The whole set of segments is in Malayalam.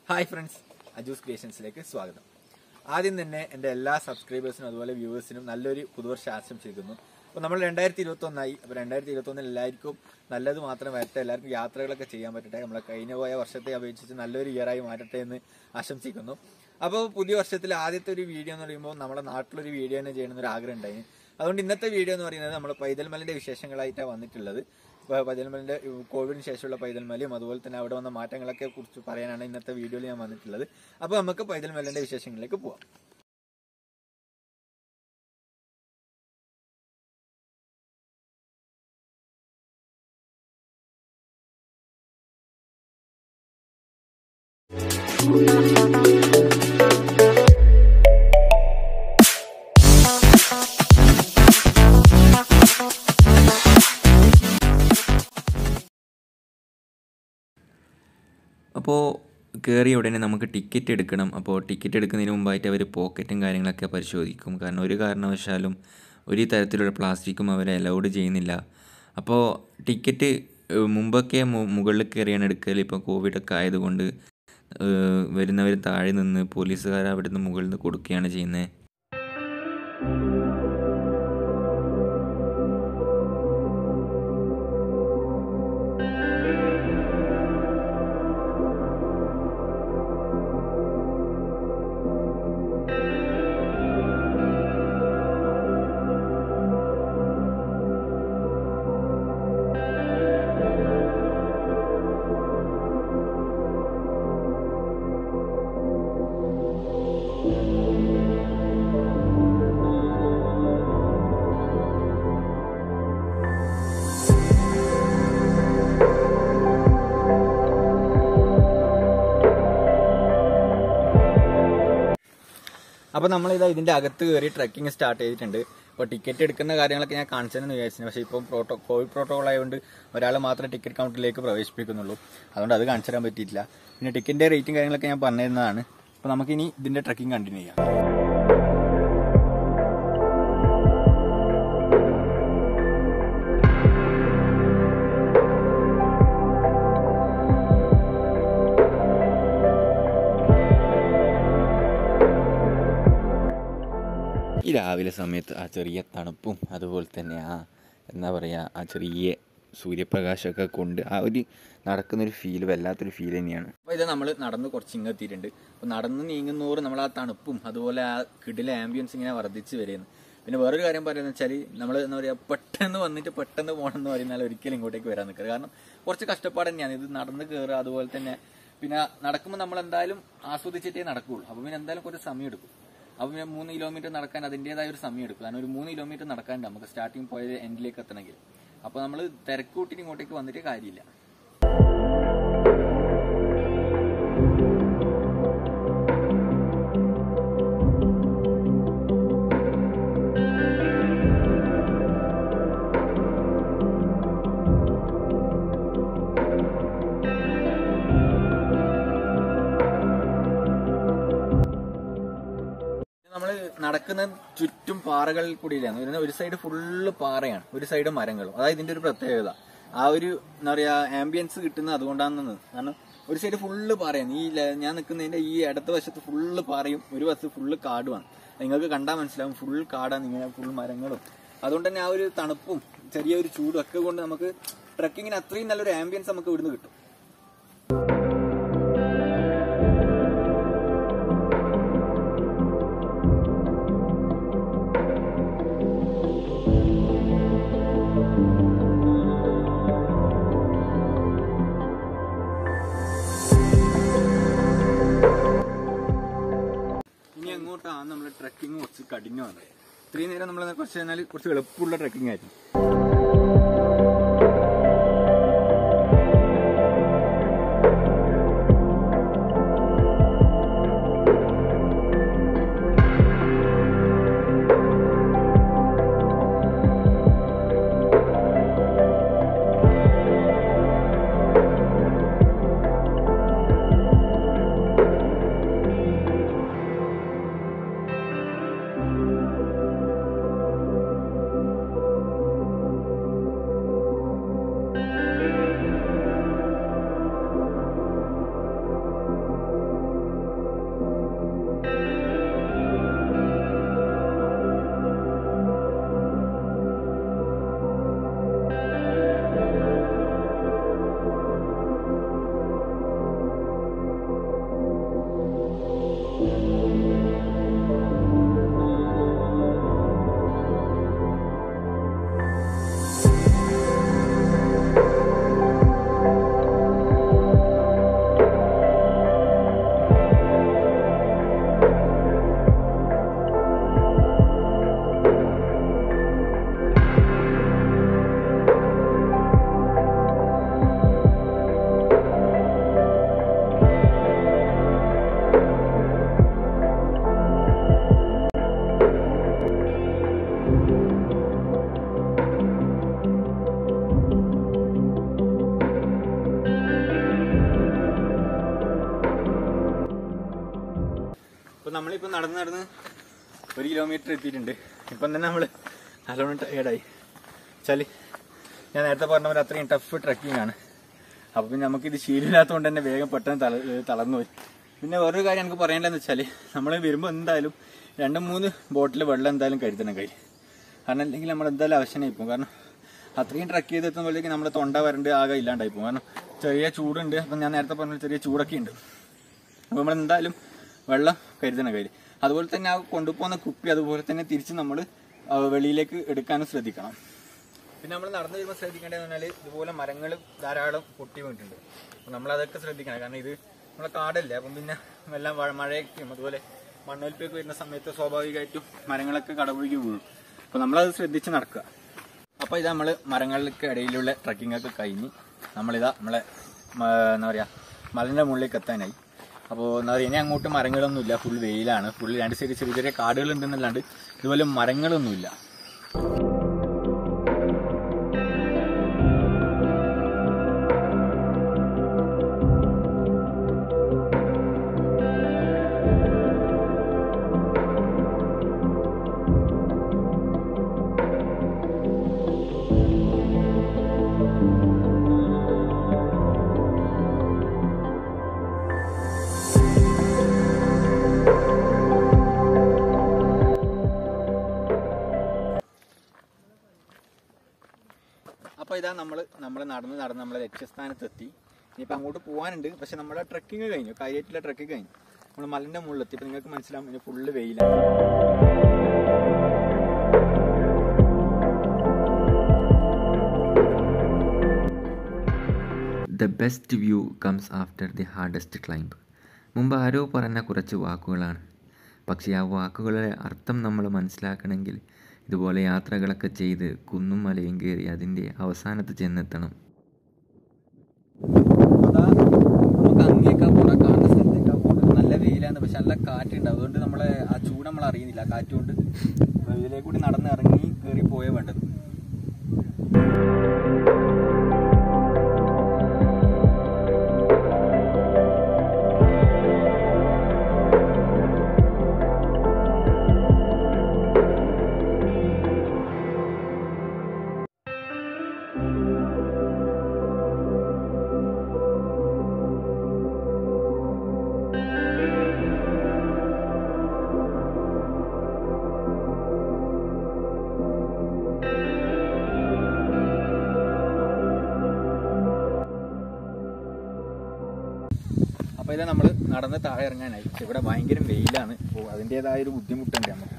ഹായ് ഫ്രണ്ട്സ് അജൂസ് ക്രിയേഷൻസിലേക്ക് സ്വാഗതം ആദ്യം തന്നെ എൻ്റെ എല്ലാ സബ്സ്ക്രൈബേഴ്സിനും അതുപോലെ വ്യൂവേഴ്സിനും നല്ലൊരു പുതുവർഷ ആശംസിക്കുന്നു അപ്പോൾ നമ്മൾ രണ്ടായിരത്തി ഇരുപത്തി ഒന്നായി അപ്പോൾ രണ്ടായിരത്തി ഇരുപത്തി ഒന്നിൽ എല്ലാവർക്കും നല്ലത് മാത്രം വരട്ടെ എല്ലാവർക്കും യാത്രകളൊക്കെ ചെയ്യാൻ പറ്റട്ടെ നമ്മളെ കഴിഞ്ഞ പോയ വർഷത്തെ അപേക്ഷിച്ച് നല്ലൊരു ഇയറായി മാറ്റട്ടെ എന്ന് ആശംസിക്കുന്നു അപ്പോൾ പുതിയ വർഷത്തിൽ ആദ്യത്തെ ഒരു വീഡിയോ എന്ന് പറയുമ്പോൾ നമ്മുടെ നാട്ടിലൊരു വീഡിയോ തന്നെ ചെയ്യണമെന്ന് ഒരു ആഗ്രഹം ഉണ്ടായി അതുകൊണ്ട് ഇന്നത്തെ വീഡിയോ എന്ന് പറയുന്നത് നമ്മൾ പൈതൽമലിന്റെ വിശേഷങ്ങളായിട്ടാണ് വന്നിട്ടുള്ളത് ഇപ്പോൾ പൈതൽമലിന്റെ കോവിഡിന് ശേഷമുള്ള പൈതൽമലയും അതുപോലെ തന്നെ അവിടെ വന്ന മാറ്റങ്ങളൊക്കെ കുറിച്ച് പറയാനാണ് ഇന്നത്തെ വീഡിയോയിൽ ഞാൻ വന്നിട്ടുള്ളത് അപ്പോൾ നമുക്ക് പൈതൽമലിന്റെ വിശേഷങ്ങളിലേക്ക് പോവാം അപ്പോൾ കയറിയ ഉടനെ നമുക്ക് ടിക്കറ്റ് എടുക്കണം അപ്പോൾ ടിക്കറ്റ് എടുക്കുന്നതിന് മുമ്പായിട്ട് അവർ പോക്കറ്റും കാര്യങ്ങളൊക്കെ പരിശോധിക്കും കാരണം ഒരു കാരണവശാലും ഒരു തരത്തിലുള്ള പ്ലാസ്റ്റിക്കും അവർ അലൗഡ് ചെയ്യുന്നില്ല അപ്പോൾ ടിക്കറ്റ് ഏഹ്, മുമ്പൊക്കെ മു- മുകളിൽ കയറിയാണ് എടുക്കൽ ഇപ്പോൾ കോവിഡൊക്കെ ആയതുകൊണ്ട് ഏഹ്, വരുന്നവർ താഴെ നിന്ന് പോലീസുകാർ അവിടെ നിന്ന് മുകളിൽ നിന്ന് കൊടുക്കുകയാണ് ചെയ്യുന്നത് അപ്പോൾ നമ്മളിതാ ഇതിന്റെ അകത്ത് കയറി ട്രക്കിംഗ് സ്റ്റാർട്ട് ചെയ്തിട്ടുണ്ട് അപ്പോൾ ടിക്കറ്റ് എടുക്കുന്ന കാര്യങ്ങളൊക്കെ ഞാൻ കാണിച്ചതെന്ന് വിചാരിച്ചു പക്ഷേ ഇപ്പം പ്രോട്ടോ കോവിഡ് പ്രോട്ടോകോൾ ആയതുകൊണ്ട് ഒരാൾ മാത്രമേ ടിക്കറ്റ് കൗണ്ടറിലേക്ക് പ്രവേശിപ്പിക്കുന്നുള്ളൂ അതുകൊണ്ട് അത് കാണിച്ചു തരാൻ പറ്റിയിട്ടില്ല പിന്നെ ടിക്കറ്റിന്റെ റേറ്റും കാര്യങ്ങളൊക്കെ ഞാൻ പറഞ്ഞിരുന്നതാണ് അപ്പോൾ നമുക്കിനി ഇതിന്റെ ട്രക്കിംഗ് കണ്ടിന്യൂ ചെയ്യാം ഈ രാവിലെ സമയത്ത് ആ ചെറിയ തണുപ്പും അതുപോലെ തന്നെ ആ എന്താ പറയുക ആ ചെറിയ സൂര്യപ്രകാശമൊക്കെ കൊണ്ട് ആ ഒരു നടക്കുന്നൊരു ഫീൽ വല്ലാത്തൊരു ഫീൽ തന്നെയാണ് അപ്പോൾ ഇത് നമ്മൾ നടന്ന് കുറച്ച് ഇങ്ങ് എത്തിയിട്ടുണ്ട് അപ്പോൾ നടന്ന് നീങ്ങുന്നോറും നമ്മൾ ആ തണുപ്പും അതുപോലെ ആ കിടിലെ ആംബിയൻസ് ഇങ്ങനെ വർദ്ധിച്ച് വരുന്നു പിന്നെ വേറൊരു കാര്യം പറയുന്നത് വെച്ചാൽ നമ്മൾ എന്താ പറയുക പെട്ടെന്ന് വന്നിട്ട് പെട്ടെന്ന് പോകണം എന്ന് പറയുന്നാൽ ഒരിക്കലും ഇങ്ങോട്ടേക്ക് വരാൻ നിൽക്കരുത് കാരണം കുറച്ച് കഷ്ടപ്പാട് തന്നെയാണ് ഇത് നടന്ന് കയറുക അതുപോലെ തന്നെ പിന്നെ നടക്കുമ്പോൾ നമ്മൾ എന്തായാലും ആസ്വദിച്ചിട്ടേ നടക്കുകയുള്ളൂ അപ്പോൾ പിന്നെ എന്തായാലും കുറച്ച് സമയം എടുക്കും അപ്പോൾ പിന്നെ മൂന്ന് കിലോമീറ്റർ നടക്കാൻ അതിൻ്റെതായ ഒരു സമയം എടുക്കും കാരണം ഒരു മൂന്ന് കിലോമീറ്റർ നടക്കാണ്ട് നമുക്ക് സ്റ്റാർട്ടിങ് പോയത് എൻഡിലേക്ക് എത്തണമെങ്കിൽ അപ്പോൾ നമ്മൾ തിരക്ക് കൂട്ടിയിട്ട് ഇങ്ങോട്ടേക്ക് വന്നിട്ട് കാര്യമില്ല നമ്മൾ നടക്കുന്ന ചുറ്റും പാറകളിൽ കൂടിയിലാണ് ഇതിന് ഒരു സൈഡ് ഫുള്ള് പാറയാണ് ഒരു സൈഡ് മരങ്ങളും അതായത് ഇതിന്റെ ഒരു പ്രത്യേകത ആ ഒരു എന്താ പറയാ ആംബിയൻസ് കിട്ടുന്നത് അതുകൊണ്ടാണെന്ന് കാരണം ഒരു സൈഡ് ഫുള്ള് പാറയാണ് ഈ ല- ഞാൻ നിൽക്കുന്നതിന്റെ ഈ ഇടത്ത് വശത്ത് ഫുള്ള് പാറയും ഒരു വശത്ത് ഫുള്ള് കാടുമാണ് നിങ്ങൾക്ക് കണ്ടാൽ മനസ്സിലാവും ഫുൾ കാടാണ് ഇങ്ങനെ ഫുൾ മരങ്ങളും അതുകൊണ്ട് തന്നെ ആ ഒരു തണുപ്പും ചെറിയൊരു ചൂടും ഒക്കെ കൊണ്ട് നമുക്ക് ട്രക്കിങ്ങിന് അത്രയും നല്ലൊരു ആംബിയൻസ് നമുക്ക് ഇവിടുന്ന് കിട്ടും ഇനി അങ്ങോട്ടാണ് നമ്മൾ ട്രക്കിംഗ് കുറച്ച് കഠിനമാണ് ഇത്രയും നേരം നമ്മൾ കുറച്ച് കഴിഞ്ഞാൽ കുറച്ച് എളുപ്പമുള്ള ട്രക്കിംഗ് ആയിരുന്നു നമ്മളിപ്പോൾ നടന്ന് നടന്ന് ഒരു കിലോമീറ്റർ എത്തിയിട്ടുണ്ട് ഇപ്പം തന്നെ നമ്മൾ നല്ലോണം ടയേർഡായി വെച്ചാൽ ഞാൻ നേരത്തെ പറഞ്ഞ പോലെ അത്രയും ടഫ് ട്രക്കിംഗ് ആണ് അപ്പോൾ പിന്നെ നമുക്കിത് ശീലമില്ലാത്തതുകൊണ്ട് തന്നെ വേഗം പെട്ടെന്ന് തള തളർന്നു പോയി പിന്നെ വേറൊരു കാര്യം എനിക്ക് പറയേണ്ടതെന്ന് വെച്ചാൽ നമ്മൾ വരുമ്പോൾ എന്തായാലും രണ്ട് മൂന്ന് ബോട്ടിൽ വെള്ളം എന്തായാലും കരുതണം കയ്യിൽ കാരണം അല്ലെങ്കിൽ നമ്മൾ എന്തായാലും ആവശ്യമായി പോകും കാരണം അത്രയും ട്രക്ക് ചെയ്ത് എത്തുമ്പോഴേക്ക് നമ്മുടെ തൊണ്ട വരണ്ട് ആകെ ഇല്ലാണ്ടായി പോകും കാരണം ചെറിയ ചൂടുണ്ട് അപ്പം ഞാൻ നേരത്തെ പറഞ്ഞ ചെറിയ ചൂടൊക്കെ ഉണ്ട് അപ്പോൾ നമ്മൾ എന്തായാലും വെള്ളം കരുതണം കയ്യിൽ അതുപോലെ തന്നെ ആ കൊണ്ടുപോകുന്ന കുപ്പി അതുപോലെ തന്നെ തിരിച്ച് നമ്മൾ വെളിയിലേക്ക് എടുക്കാനും ശ്രദ്ധിക്കണം പിന്നെ നമ്മൾ നടന്നു വരുമ്പോൾ ശ്രദ്ധിക്കേണ്ടതെന്ന് പറഞ്ഞാൽ ഇതുപോലെ മരങ്ങൾ ധാരാളം പൊട്ടി വീണിട്ടുണ്ട് അപ്പോൾ നമ്മളതൊക്കെ ശ്രദ്ധിക്കണം കാരണം ഇത് നമ്മളെ കാടല്ലേ അപ്പം പിന്നെ എല്ലാം വ- മഴയൊക്കെയും അതുപോലെ മണ്ണൊലിപ്പൊക്കെ വരുന്ന സമയത്ത് സ്വാഭാവികമായിട്ടും മരങ്ങളൊക്കെ കടപുഴകി വീഴും അപ്പോൾ നമ്മളത് ശ്രദ്ധിച്ച് നടക്കുക അപ്പോൾ ഇത് നമ്മൾ മരങ്ങൾക്ക് ഇടയിലുള്ള ട്രക്കിംഗ് ഒക്കെ കഴിഞ്ഞ് നമ്മളിതാ നമ്മളെ മ- എന്താ പറയുക മലൻ്റെ മുകളിലേക്ക് എത്താനായി അപ്പോൾ എന്താ പറയുക ഇനി അങ്ങോട്ട് മരങ്ങളൊന്നുമില്ല ഫുൾ വെയിലാണ് ഫുൾ രണ്ട് സൈഡ് ചെറിയ ചെറിയ കാടുകളുണ്ടെന്നല്ലാണ്ട് ഇതുപോലെ മരങ്ങളൊന്നുമില്ല അപ്പോൾ ഇതാ നമ്മൾ നമ്മൾ നടന്ന് നടന്ന് നമ്മളെ ലക്ഷ്യസ്ഥാനത്തെത്തി ഇനിയിപ്പോൾ അങ്ങോട്ട് പോകാനുണ്ട് പക്ഷെ നമ്മുടെ ട്രക്കിംഗ് കഴിഞ്ഞു കാര്യമായിട്ടുള്ള ട്രക്കിംഗ് കഴിഞ്ഞു നമ്മൾ മലൻ്റെ മുകളിലെത്തി ഇപ്പം നിങ്ങൾക്ക് മനസ്സിലാവും ഇനി ഫുള്ള് വെയിലാണ് the best view comes after the hardest climb മുമ്പ് ആരോ പറഞ്ഞ കുറച്ച് വാക്കുകളാണ് പക്ഷേ ആ വാക്കുകളുടെ അർത്ഥം നമ്മൾ മനസ്സിലാക്കണമെങ്കിൽ ഇതുപോലെ യാത്രകളൊക്കെ ചെയ്ത് കുന്നും മലയും കയറി അതിൻ്റെ അവസാനത്ത് ചെന്നെത്തണം അതാ നമുക്ക് അങ്ങേക്കാ പോണം കാണുന്ന സ്ഥലത്തേക്കാ പോകണം നല്ല വെയിലാണ് പക്ഷെ നല്ല കാറ്റുണ്ട് അതുകൊണ്ട് നമ്മളെ ആ ചൂട് നമ്മൾ അറിയുന്നില്ല ആ കാറ്റുകൊണ്ട് വെയിലേ കൂടി നടന്ന് ഇറങ്ങി കയറി പോയേ വേണ്ടത് അപ്പോൾ ഇത് നമ്മൾ നടന്ന് താഴെ ഇറങ്ങാനായി പക്ഷെ ഇവിടെ ഭയങ്കര വെയിലാണ് അപ്പോൾ അതിൻ്റെതായ ഒരു ബുദ്ധിമുട്ടുണ്ട് നമുക്ക്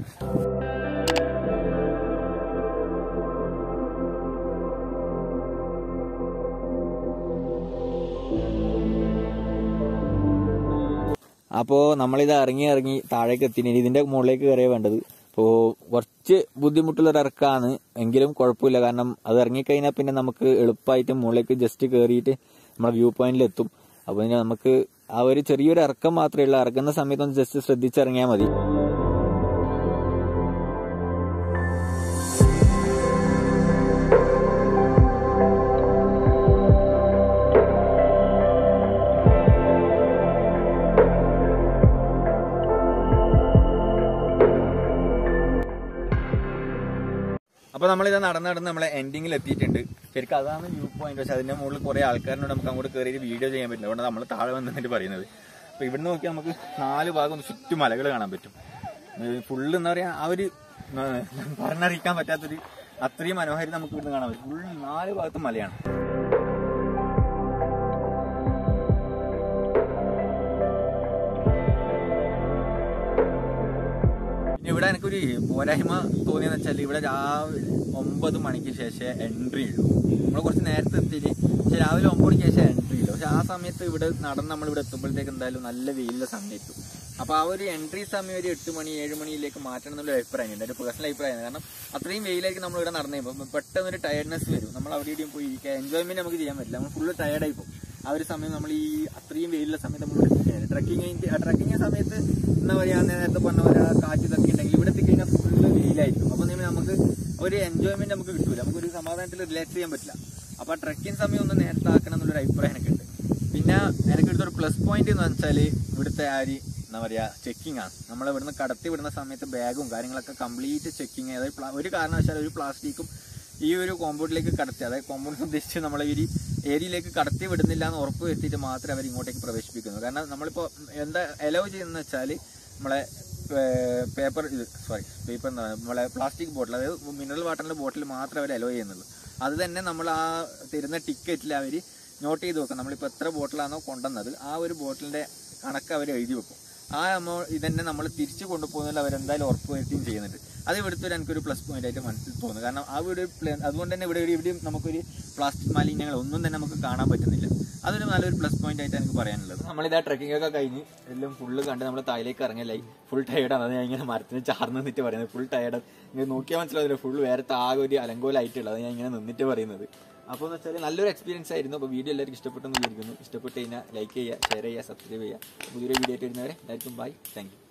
അപ്പോൾ നമ്മളിത് ഇറങ്ങി ഇറങ്ങി താഴേക്ക് എത്തി ഇനി ഇതിന്റെ മുകളിലേക്ക് കയറിയ വേണ്ടത് അപ്പോൾ കുറച്ച് ബുദ്ധിമുട്ടുള്ള ഒരു ഇറക്കാണ് എങ്കിലും കുഴപ്പമില്ല കാരണം അത് ഇറങ്ങിക്കഴിഞ്ഞാൽ പിന്നെ നമുക്ക് എളുപ്പമായിട്ട് മുകളിലേക്ക് ജസ്റ്റ് കയറിയിട്ട് നമ്മുടെ വ്യൂ പോയിന്റിൽ എത്തും അപ്പോൾ ഇനി നമുക്ക് ആ ഒരു ചെറിയൊരു ഇറക്കം മാത്രമേ ഉള്ളൂ ഇറങ്ങുന്ന സമയത്ത് ഒന്ന് ജസ്റ്റ് ശ്രദ്ധിച്ചിറങ്ങിയാൽ മതി അപ്പോൾ നമ്മളിത് നടന്ന് നടന്ന് നമ്മളെ എൻഡിങ്ങിൽ എത്തിയിട്ടുണ്ട് ശരിക്കും അതാണ് വ്യൂ പോയിന്റ് പക്ഷെ അതിന്റെ മുകളിൽ കുറെ ആൾക്കാരിനോട് നമുക്ക് അങ്ങോട്ട് കയറി വീഡിയോ ചെയ്യാൻ പറ്റില്ല അതുകൊണ്ട് നമ്മൾ താഴെ വന്നിട്ട് പറയുന്നത് അപ്പോൾ ഇവിടുന്ന് നോക്കിയാൽ നമുക്ക് നാല് ഭാഗം ചുറ്റും മലകൾ കാണാൻ പറ്റും ഫുള്ള് എന്താ പറയാ ആ ഒരു ഏഹ്, പറഞ്ഞറിയിക്കാൻ പറ്റാത്തൊരു അത്രയും മനോഹാരിത നമുക്ക് ഇവിടുന്ന് കാണാൻ പറ്റും ഫുൾ നാല് ഭാഗത്തും മലയാണ് ഇനി ഇവിടെ എനിക്കൊരു പോരായ്മ തോന്നിയെന്ന് വെച്ചാൽ ഇവിടെ രാവിലെ ഒമ്പത് മണിക്ക് ശേഷം എൻട്രി ഉള്ളൂ നമ്മൾ കുറച്ച് നേരത്തെ എത്തിയിട്ട് പക്ഷെ രാവിലെ ഒമ്പത് മണിക്ക് ശേഷം എൻട്രി ഇല്ല പക്ഷെ ആ സമയത്ത് ഇവിടെ നടന്ന് നമ്മൾ ഇവിടെ എത്തുമ്പോഴത്തേക്ക് എന്തായാലും നല്ല വെയിലുള്ള സമയത്തു അപ്പൊ ആ ഒരു എൻട്രി സമയം ഒരു എട്ട് മണി ഏഴ് മണിയിലേക്ക് മാറ്റണം എന്നുള്ള അഭിപ്രായം ഉണ്ട് ഒരു പേഴ്സണൽ അഭിപ്രായമാണ് കാരണം അത്രയും വെയിലായിരിക്കും നമ്മൾ ഇവിടെ നടന്നു കഴിയുമ്പോൾ പെട്ടെന്ന് ഒരു ടയർഡ്നെസ് വരും നമ്മൾ അവിടെ ഇവിടെയും പോയി ഇരിക്കുക എൻജോയ്മെന്റ് നമുക്ക് ചെയ്യാൻ പറ്റില്ല നമ്മൾ ഫുള്ള് ടയർഡായി പോകും ആ ഒരു സമയം നമ്മൾ ഈ അത്രയും വെയിലുള്ള സമയത്ത് നമ്മൾ ട്രക്കിങ് ട്രക്കിങ് സമയത്ത് എന്താ പറയാ നേരത്തെ പറഞ്ഞ പോലെ ആ കാറ്റ് ഇതൊക്കെ ഉണ്ടെങ്കിൽ ഇവിടെ എത്തിക്കഴിഞ്ഞാൽ ഫുള്ള് വെയിലായിരിക്കും അപ്പൊ നിങ്ങൾ നമുക്ക് ഒരു എൻജോയ്മെന്റ് നമുക്ക് കിട്ടൂല നമുക്കൊരു സമാധാനത്തിൽ റിലാക്സ് ചെയ്യാൻ പറ്റില്ല അപ്പൊ ആ ട്രക്കിംഗ് സമയം ഒന്ന് നേരത്തെ ആക്കണം എന്നുള്ളൊരു അഭിപ്രായം എനിക്കുണ്ട് പിന്നെ എനിക്ക് എടുത്തൊരു പ്ലസ് പോയിന്റ് എന്ന് വെച്ചാൽ ഇവിടുത്തെ ആ ഒരു എന്താ പറയുക ചെക്കിംഗ് ആണ് നമ്മൾ ഇവിടുന്ന് കടത്തി വിടുന്ന സമയത്ത് ബാഗും കാര്യങ്ങളൊക്കെ കംപ്ലീറ്റ് ചെക്കിങ് അതായത് പ്ലാ- ഒരു കാരണവശാലും ഒരു പ്ലാസ്റ്റിക്കും ഈ ഒരു കോമ്പൗണ്ടിലേക്ക് കടത്തി അതായത് കോമ്പൗണ്ട് ഉദ്ദേശിച്ച് നമ്മളെ ഈ ഒരു ഏരിയയിലേക്ക് കടത്തി വിടുന്നില്ല എന്ന് ഉറപ്പ് വരുത്തിയിട്ട് മാത്രമേ അവർ ഇങ്ങോട്ടേക്ക് പ്രവേശിപ്പിക്കുന്നു കാരണം നമ്മളിപ്പോൾ എന്താ അലോ ചെയ്യുന്നത് വെച്ചാൽ നമ്മളെ പേപ്പർ ഇത് സോറി പേപ്പർ എന്താ നമ്മളെ പ്ലാസ്റ്റിക് ബോട്ടിൽ അതായത് മിനറൽ വാട്ടറിന്റെ ബോട്ടിൽ മാത്രമേ അവർ അലോ ചെയ്യുന്നുള്ളൂ അത് തന്നെ നമ്മൾ ആ തരുന്ന ടിക്കറ്റിൽ അവർ നോട്ട് ചെയ്ത് വെക്കും നമ്മളിപ്പോൾ എത്ര ബോട്ടിലാണോ കൊണ്ടുവന്നത് ആ ഒരു ബോട്ടിലിന്റെ കണക്ക് അവർ എഴുതി വെക്കും ആ എമൗണ്ട് ഇതന്നെ നമ്മൾ തിരിച്ചു കൊണ്ടുപോകുന്നതിൽ അവരെന്തായാലും ഉറപ്പ് വരുത്തുകയും ചെയ്യുന്നുണ്ട് അത് ഇവിടുത്തെ ഒരു എനിക്കൊരു പ്ലസ് പോയിന്റ് ആയിട്ട് മനസ്സിൽ തോന്നുന്നു കാരണം ആ ഒരു പ്ല- അതുകൊണ്ട് തന്നെ ഇവിടെ ഇവിടെയും നമുക്കൊരു പ്ലാസ്റ്റിക് മാലിന്യങ്ങൾ ഒന്നും തന്നെ നമുക്ക് കാണാൻ പറ്റുന്നില്ല അതൊരു നല്ലൊരു പ്ലസ് പോയിന്റ് ആയിട്ട് എനിക്ക് പറയാനുള്ളത് നമ്മളിതാ ട്രക്കിംഗ് ഒക്കെ കഴിഞ്ഞ് എല്ലാം ഫുള്ള് കണ്ട് നമ്മൾ താഴേക്ക് ഇറങ്ങലായി ഫുൾ ടയർഡാണ് അത് ഞാൻ ഇങ്ങനെ മരത്തിന് ചാർന്ന് നിന്നിട്ട് പറയുന്നത് ഫുൾ ടയർഡ് ഇങ്ങനെ നോക്കിയാൽ മനസ്സിലാവില്ല ഫുൾ വേറെ ആകെ ഒരു അലങ്കോലായിട്ടുള്ളത് അത് ഞാൻ ഇങ്ങനെ നിന്നിട്ട് പറയുന്നത് അപ്പോൾ എന്ന് വെച്ചാൽ നല്ലൊരു എക്സ്പീരിയൻസ് ആയിരുന്നു അപ്പോൾ വീഡിയോ എല്ലാവർക്കും ഇഷ്ടപ്പെട്ടെന്ന് വിചാരിക്കുന്നു ഇഷ്ടപ്പെട്ട് കഴിഞ്ഞാൽ ലൈക്ക് ചെയ്യുക ഷെയർ ചെയ്യുക സബ്സ്ക്രൈബ് ചെയ്യുക പുതിയൊരു വീഡിയോ ആയിട്ട് വരുന്നവരെ എല്ലാവർക്കും ബൈ താങ്ക് യു